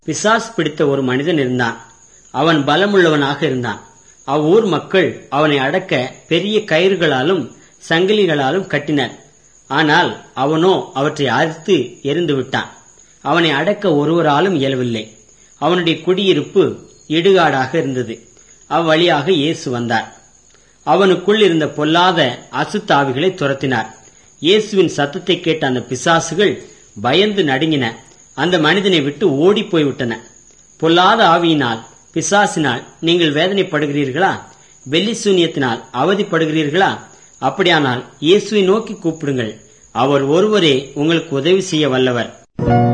பிசாஸ் பிடித்த ஒரு மனிதன் இருந்தான் அவன் பலமுள்ளவனாக இருந்தான் அவ்வூர் மக்கள் அவனை அடக்க பெரிய கயிறுகளாலும் சங்கிலிகளாலும் கட்டினர் ஆனால் அவனோ அவற்றை அறுத்து எரிந்து விட்டான் அவனை அடக்க ஒருவராலும் இயலவில்லை அவனுடைய குடியிருப்பு இடுகாடாக இருந்தது அவ்வழியாக இயேசு வந்தார் அவனுக்குள் இருந்த பொல்லாத அசுத்தாவிகளை துரத்தினார் இயேசுவின் சத்தத்தை கேட்ட அந்த பிசாசுகள் பயந்து நடுங்கின அந்த மனிதனை விட்டு ஓடி போய்விட்டன பொல்லாத ஆவியினால் பிசாசினால் நீங்கள் வேதனைப்படுகிறீர்களா வெள்ளி சூனியத்தினால் அவதிப்படுகிறீர்களா அப்படியானால் இயேசுவை நோக்கி கூப்பிடுங்கள் அவர் ஒருவரே உங்களுக்கு உதவி செய்ய வல்லவர்